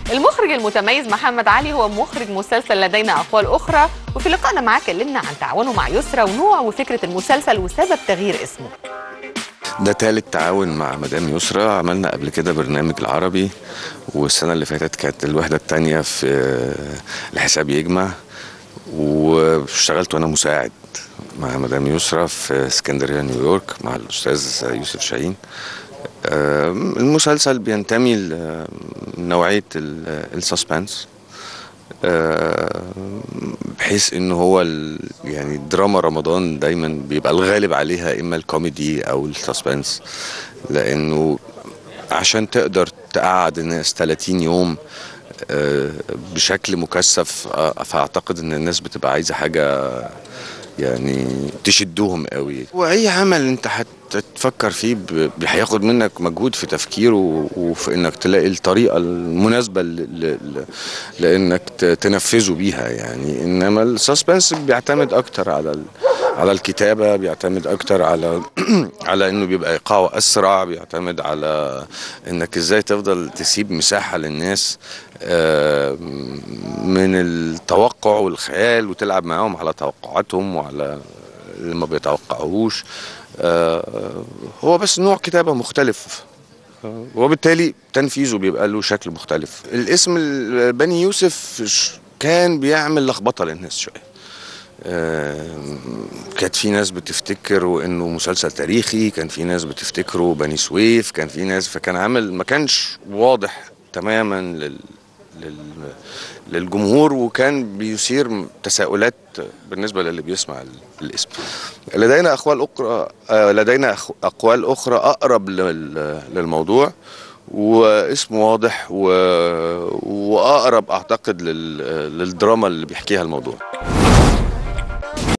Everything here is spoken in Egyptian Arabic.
المخرج المتميز محمد علي هو مخرج مسلسل لدينا أقوال أخرى وفي لقائنا معاه كلمنا عن تعاونه مع يسرا ونوع وفكرة المسلسل وسبب تغيير اسمه ده تالت تعاون مع مدام يسرا عملنا قبل كده برنامج العربي والسنة اللي فاتت كانت الوحدة التانية في الحساب يجمع واشتغلت وانا مساعد مع مدام يسرا في اسكندرية نيويورك مع الأستاذ يوسف شاهين آه، المسلسل بينتمي لنوعية السسبنس آه، بحيث ان هو ال- يعني دراما رمضان دايما بيبقى الغالب عليها اما الكوميدي او السسبنس لانه عشان تقدر تقعد الناس 30 يوم آه، بشكل مكثف آه، فاعتقد ان الناس بتبقى عايزه حاجه يعني تشدهم قوي واي عمل انت هتفكر فيه ب- هياخد منك مجهود في تفكيره وفي انك تلاقي الطريقه المناسبه ل- ل- ل- لانك ت- تنفذه بيها يعني انما السسبنس بيعتمد اكتر على ال- على الكتابه بيعتمد اكتر على على انه بيبقى ايقاعه اسرع بيعتمد على انك ازاي تفضل تسيب مساحه للناس آه، من التوقع والخيال وتلعب معاهم على توقعاتهم وعلى اللي ما بيتوقعوهوش آه، هو بس نوع كتابة مختلف آه، وبالتالي تنفيذه بيبقى له شكل مختلف الاسم ال- بني يوسف ش- كان بيعمل لخبطة للناس شوية آه، كانت في ناس بتفتكر انه مسلسل تاريخي كان في ناس بتفتكره بني سويف كان في ناس فكان عامل ما كانش واضح تماما لل لل للجمهور وكان بيثير تساؤلات بالنسبه للي بيسمع ال- الاسم لدينا اقوال اخرى آه، لدينا أخ- اقوال اخرى اقرب لل- للموضوع واسمه واضح و... واقرب اعتقد لل... للدراما اللي بيحكيها الموضوع